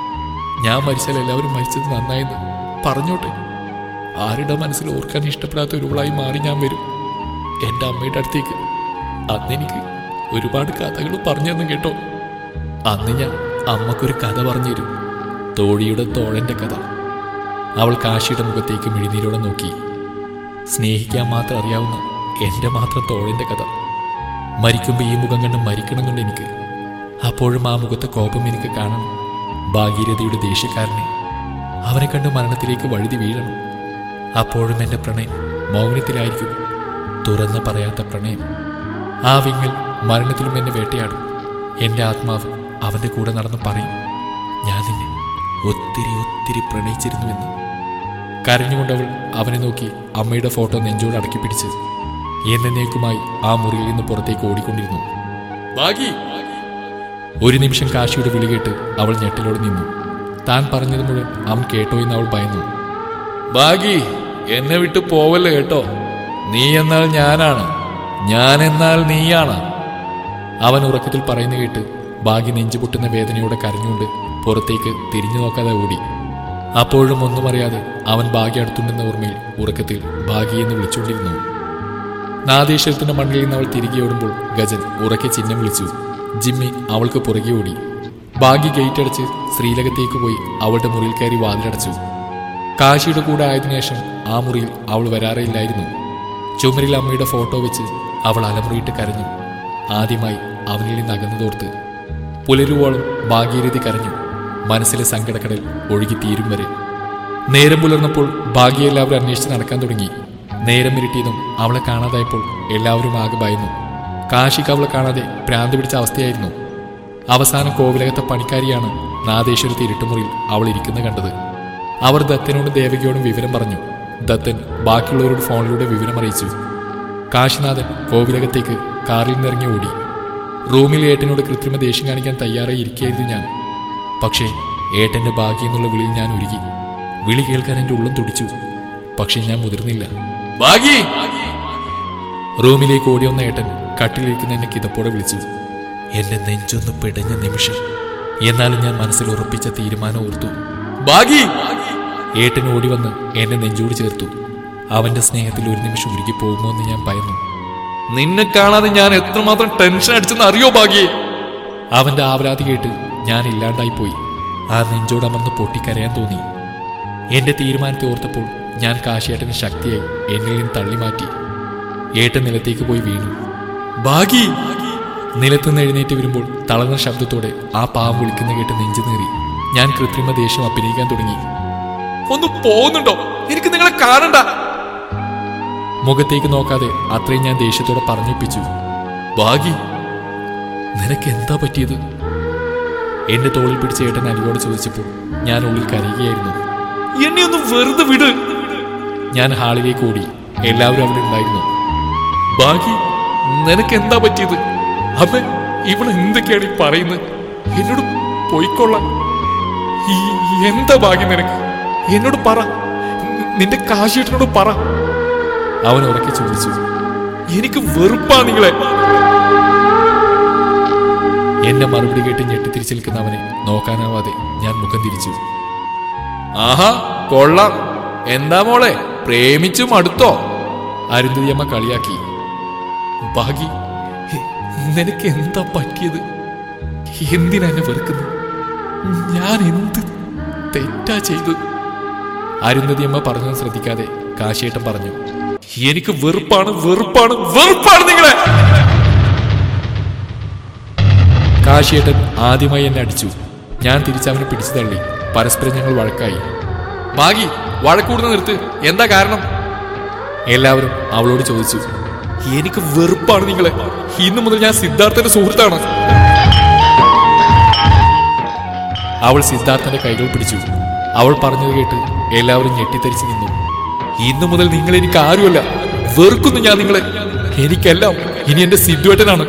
ഞാൻ മരിച്ചാൽ എല്ലാവരും മരിച്ചത് നന്നായെന്ന് പറഞ്ഞോട്ടെ ആരുടെ മനസ്സിൽ ഓർക്കാൻ ഇഷ്ടപ്പെടാത്ത ഒരുവളായി മാറി ഞാൻ വരും എൻ്റെ അമ്മയുടെ അടുത്തേക്ക് അന്നെനിക്ക് ഒരുപാട് കഥകൾ പറഞ്ഞു തന്നു കേട്ടോ അന്ന് ഞാൻ അമ്മക്കൊരു കഥ പറഞ്ഞു തരും തോഴിയുടെ തോഴന്റെ കഥ അവൾ കാശിയുടെ മുഖത്തേക്ക് മിഴിനീരോടെ നോക്കി സ്നേഹിക്കാൻ മാത്രം അറിയാവുന്ന എൻ്റെ മാത്രം തോഴന്റെ കഥ മരിക്കുമ്പോൾ ഈ മുഖം കണ്ട് മരിക്കണമെന്നുണ്ട് എനിക്ക് അപ്പോഴും ആ മുഖത്തെ കോപം എനിക്ക് കാണണം ഭാഗീരഥയുടെ ദേഷ്യക്കാരനെ അവനെ കണ്ട് മരണത്തിലേക്ക് വഴുതി വീഴണം അപ്പോഴും എൻ്റെ പ്രണയം മൗനത്തിലായിരിക്കും തുറന്ന് പറയാത്ത പ്രണയം ആ വിങ്ങൽ മരണത്തിലും എന്നെ വേട്ടയാടും എൻ്റെ ആത്മാവ് അവൻ്റെ കൂടെ നടന്ന് പറയും ഞാൻ നിന്നെ ഒത്തിരി ഒത്തിരി പ്രണയിച്ചിരുന്നുവെന്ന് കരഞ്ഞുകൊണ്ടവൾ അവനെ നോക്കി അമ്മയുടെ ഫോട്ടോ നെഞ്ചോട് അടക്കി പിടിച്ച് എന്നേക്കുമായി ആ മുറിയിൽ നിന്ന് പുറത്തേക്ക് ഓടിക്കൊണ്ടിരുന്നു ഭാഗി ഒരു നിമിഷം കാശിയുടെ വിളി കേട്ട് അവൾ ഞെട്ടലോടെ നിന്നു താൻ പറഞ്ഞത് മുഴുവൻ അവൻ കേട്ടോ എന്ന് അവൾ ഭയന്നു ഭാഗി എന്നെ വിട്ട് പോവല്ലേ കേട്ടോ നീ എന്നാൽ ഞാനാണ് ഞാൻ എന്നാൽ നീയാണ് അവൻ ഉറക്കത്തിൽ പറയുന്ന കേട്ട് ഭാഗ്യ നെഞ്ചുപൊട്ടുന്ന വേദനയോടെ കരഞ്ഞുകൊണ്ട് പുറത്തേക്ക് തിരിഞ്ഞു നോക്കാതെ ഓടി അപ്പോഴും ഒന്നും അറിയാതെ അവൻ ഭാഗ്യ അടുത്തുണ്ടെന്ന ഓർമ്മയിൽ ഉറക്കത്തിൽ ഭാഗ്യ എന്ന് വിളിച്ചുകൊണ്ടിരുന്നു നാദേശ്വരത്തിന്റെ മണ്ണിൽ നിന്ന് അവൾ തിരികെ ഓടുമ്പോൾ ഗജൻ ഉറക്കെ ചിഹ്നം വിളിച്ചു ജിമ്മി അവൾക്ക് പുറകെ ഓടി ഭാഗ്യ ഗേറ്റ് അടച്ച് ശ്രീലകത്തേക്ക് പോയി അവളുടെ മുറിയിൽ കയറി വാതിലടച്ചു കാശിയുടെ കൂടെ ആയതിനു ശേഷം ആ മുറിയിൽ അവൾ വരാറേയില്ലായിരുന്നു ചുമരിൽ അമ്മയുടെ ഫോട്ടോ വെച്ച് അവൾ അലമുറിയിട്ട് കരഞ്ഞു ആദ്യമായി അവനിൽ നിന്ന് അകന്നതോർത്ത് പുലരുവോളം ഭാഗ്യരീതി കരഞ്ഞു മനസ്സിലെ സങ്കടക്കടൽ ഒഴുകി തീരും വരെ നേരം പുലർന്നപ്പോൾ ഭാഗ്യ എല്ലാവരും അന്വേഷിച്ച് നടക്കാൻ തുടങ്ങി നേരം ഇരുട്ടിയതും അവളെ കാണാതായപ്പോൾ എല്ലാവരും ആകെ ഭയന്നു കാശിക്ക് അവളെ കാണാതെ ഭ്രാന്ത് പിടിച്ച അവസ്ഥയായിരുന്നു അവസാനം കോവിലകത്തെ പണിക്കാരിയാണ് നാദേശ്വരത്തെ ഇരുട്ടുമുറിയിൽ അവൾ ഇരിക്കുന്നത് കണ്ടത് അവർ ദത്തനോടും ദേവകിയോടും വിവരം പറഞ്ഞു ദത്തൻ ബാക്കിയുള്ളവരോട് ഫോണിലൂടെ വിവരം അറിയിച്ചു കാശിനാഥൻ കോവിലകത്തേക്ക് കാറിൽ നിന്നിറങ്ങി ഓടി റൂമിൽ ഏട്ടനോട് കൃത്രിമ ദേഷ്യം കാണിക്കാൻ തയ്യാറായി ഇരിക്കുകയായിരുന്നു ഞാൻ പക്ഷേ ഏട്ടന്റെ ഭാഗ്യം എന്നുള്ള വിളിയിൽ ഞാൻ ഒരുങ്ങി വിളി കേൾക്കാൻ എന്റെ ഉള്ളം തുടിച്ചു പക്ഷേ ഞാൻ മുതിർന്നില്ല ഭാഗി റൂമിലേക്ക് ഓടി വന്ന ഏട്ടൻ കട്ടിലിരിക്കുന്ന എന്നെ കിതപ്പോടെ വിളിച്ചു എന്റെ നെഞ്ചൊന്ന് പിടഞ്ഞ നിമിഷം എന്നാലും ഞാൻ മനസ്സിൽ ഉറപ്പിച്ച തീരുമാനം ഓർത്തു ഭാഗി ഏട്ടൻ ഓടി വന്ന് എന്നെ നെഞ്ചോട് ചേർത്തു അവന്റെ സ്നേഹത്തിൽ ഒരു നിമിഷം ഉരുകി പോകുമോ എന്ന് ഞാൻ ഭയന്നു നിന്നെ കാണാതെ ഞാൻ എത്രമാത്രം ടെൻഷൻ അടിച്ചെന്ന് അറിയോ ഭാഗി അവന്റെ ആവലാതി കേട്ട് ഞാൻ ഇല്ലാണ്ടായി പോയി ആ നെഞ്ചോടമർന്ന് പൊട്ടിക്കരയാൻ തോന്നി എന്റെ തീരുമാനത്തെ ഓർത്തപ്പോൾ ഞാൻ കാശിയേട്ടന് ശക്തിയായി എന്നിൽ നിന്ന് തള്ളി മാറ്റി ഏട്ടൻ നിലത്തേക്ക് പോയി വീണു ഭാഗി നിലത്തുനിന്ന് എഴുന്നേറ്റ് വരുമ്പോൾ തളർന്ന ശബ്ദത്തോടെ ആ പാവം വിളിക്കുന്ന കേട്ട് നെഞ്ചു നേറി ഞാൻ കൃത്രിമ ദേഷ്യം അഭിനയിക്കാൻ തുടങ്ങി ഒന്ന് പോകുന്നുണ്ടോ എനിക്ക് നിങ്ങളെ കാണണ്ട മുഖത്തേക്ക് നോക്കാതെ അത്രയും ഞാൻ ദേഷ്യത്തോടെ പറഞ്ഞൊപ്പിച്ചു ഭാഗി നിനക്ക് എന്താ പറ്റിയത് എന്റെ തോളിൽ പിടിച്ച ഏട്ടൻ അലിയോട് ചോദിച്ചപ്പോൾ ഞാൻ ഉള്ളിൽ കരയുകയായിരുന്നു എന്നെ ഒന്ന് വെറുതെ വിട് ഞാൻ ഹാളിലേക്ക് ഓടി എല്ലാവരും അവിടെ ഉണ്ടായിരുന്നു ഭാഗി നിനക്ക് എന്താ പറ്റിയത് അമ്മ ഇവിടെ എന്തൊക്കെയാണ് ഈ പറയുന്നത് എന്നോട് പോയിക്കൊള്ളാം ഈ എന്താ ഭാഗ്യം നിനക്ക് എന്നോട് പറ നിന്റെ കാശിയേട്ടനോട് പറ അവൻ ഉറക്കെ ചോദിച്ചു എനിക്ക് വെറുപ്പാ നിങ്ങളെ എന്റെ മറുപടി കേട്ട് ഞെട്ടിത്തിരിച്ചു നിൽക്കുന്ന അവനെ നോക്കാനാവാതെ ഞാൻ മുഖം തിരിച്ചു ആഹാ കൊള്ളാം എന്താ മോളെ പ്രേമിച്ചു മടുത്തോ അരുന്ധതിയമ്മ കളിയാക്കി ഭാഗി ഹെ, നിനക്ക് എന്താ പറ്റിയത് എന്തിനാ എന്നെ വെറുക്കുന്നത് ഞാൻ എന്ത് തെറ്റാ ചെയ്തത് അരുന്ധതിയമ്മ പറഞ്ഞത് ശ്രദ്ധിക്കാതെ കാശിയേട്ടൻ പറഞ്ഞു എനിക്ക് വെറുപ്പാണ് വെറുപ്പാണ് വെറുപ്പാണ് നിങ്ങളെ കാശിയേട്ടൻ ആദ്യമായി എന്നെ അടിച്ചു ഞാൻ തിരിച്ചവനെ പിടിച്ചു തള്ളി പരസ്പരം ഞങ്ങൾ വഴക്കായി ഭാഗി വഴക്കൂടുന്ന നിർത്ത് എന്താ കാരണം എല്ലാവരും അവളോട് ചോദിച്ചു എനിക്ക് വെറുപ്പാണ് നിങ്ങളെ ഇന്നു മുതൽ ഞാൻ സിദ്ധാർത്ഥന്റെ സുഹൃത്താണ് അവൾ സിദ്ധാർത്ഥന്റെ കൈകൾ പിടിച്ചു അവൾ പറഞ്ഞത് കേട്ട് എല്ലാവരും ഞെട്ടിത്തരിച്ചു നിന്നു ഇന്നു മുതൽ നിങ്ങൾ എനിക്ക് ആരുമല്ല വെറുക്കുന്നു ഞാൻ നിങ്ങളെ എനിക്കെല്ലാം ഇനി എന്റെ സിദ്ധുവേട്ടനാണ്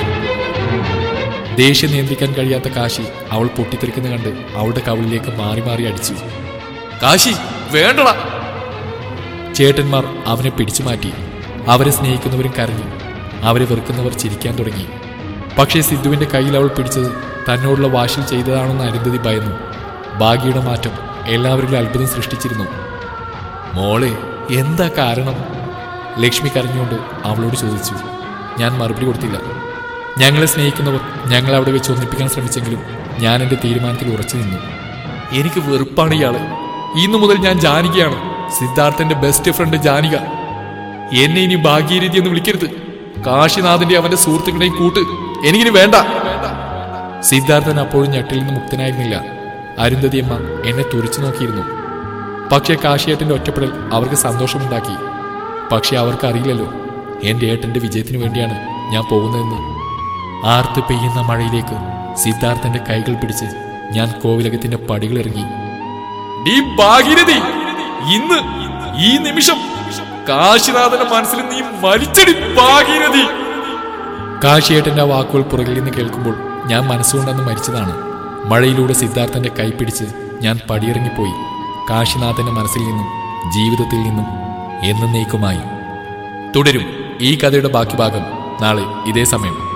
ദേഷ്യം നിയന്ത്രിക്കാൻ കഴിയാത്ത കാശി അവൾ പൊട്ടിത്തെറിക്കുന്ന കണ്ട് അവളുടെ കവിളിലേക്ക് മാറി മാറി അടിച്ചു കാശി വേണ്ടടാ ചേട്ടന്മാർ അവനെ പിടിച്ചു മാറ്റി അവരെ സ്നേഹിക്കുന്നവരും കരഞ്ഞു അവരെ വെറുക്കുന്നവർ ചിരിക്കാൻ തുടങ്ങി പക്ഷേ സിദ്ധുവിന്റെ കയ്യിൽ അവൾ പിടിച്ചത് തന്നോടുള്ള വാശിൽ ചെയ്തതാണെന്ന് അരുന്ധതി ഭയന്നു ഭാഗ്യയുടെ മാറ്റം എല്ലാവരിലും അത്ഭുതം സൃഷ്ടിച്ചിരുന്നു മോളെ എന്താ കാരണം ലക്ഷ്മി കരഞ്ഞുകൊണ്ട് അവളോട് ചോദിച്ചു ഞാൻ മറുപടി കൊടുത്തില്ല ഞങ്ങളെ സ്നേഹിക്കുന്നവർ ഞങ്ങളെ അവിടെ വെച്ച് ഒന്നിപ്പിക്കാൻ ശ്രമിച്ചെങ്കിലും ഞാൻ എൻ്റെ തീരുമാനത്തിൽ ഉറച്ചു നിന്നു എനിക്ക് വെറുപ്പാണ് ഇയാളെ ഇന്നു മുതൽ ഞാൻ ജാനികയാണ് സിദ്ധാർത്ഥന്റെ ബെസ്റ്റ് ഫ്രണ്ട് ജാനിക എന്നെ ഇനി ഭാഗ്യരീതി എന്ന് വിളിക്കരുത് കാശിനാഥന്റെ അവന്റെ സുഹൃത്തുക്കളെയും കൂട്ട് എനിക്കിനി വേണ്ട സിദ്ധാർത്ഥൻ അപ്പോഴും ഞെട്ടിൽ നിന്ന് മുക്തനായിരുന്നില്ല അരുന്ധതിയമ്മ എന്നെ തുറിച്ചു നോക്കിയിരുന്നു പക്ഷേ കാശിയേട്ടന്റെ ഒറ്റപ്പെടൽ അവർക്ക് സന്തോഷമുണ്ടാക്കി പക്ഷെ അവർക്ക് അറിയില്ലല്ലോ എന്റെ ഏട്ടന്റെ വിജയത്തിനു വേണ്ടിയാണ് ഞാൻ പോകുന്നതെന്ന് ആർത്ത് പെയ്യുന്ന മഴയിലേക്ക് സിദ്ധാർത്ഥന്റെ കൈകൾ പിടിച്ച് ഞാൻ കോവിലകത്തിന്റെ പടികളിറങ്ങി ഡീ ഭാഗീരഥി ഇന്ന് ഈ നിമിഷം കാശിനാഥന്റെ മനസ്സിൽ നീ മരിച്ചടി ഭാഗീരഥി കാശിയേട്ടന്റെ ആ വാക്കുകൾ പുറകിൽ നിന്ന് കേൾക്കുമ്പോൾ ഞാൻ മനസ്സുകൊണ്ടന്ന് മരിച്ചതാണ് മഴയിലൂടെ സിദ്ധാർത്ഥന്റെ കൈപിടിച്ച് ഞാൻ പടിയിറങ്ങിപ്പോയി കാശിനാഥന്റെ മനസ്സിൽ നിന്നും ജീവിതത്തിൽ നിന്നും എന്നേക്കുമായി തുടരും ഈ കഥയുടെ ബാക്കി ഭാഗം നാളെ ഇതേ സമയം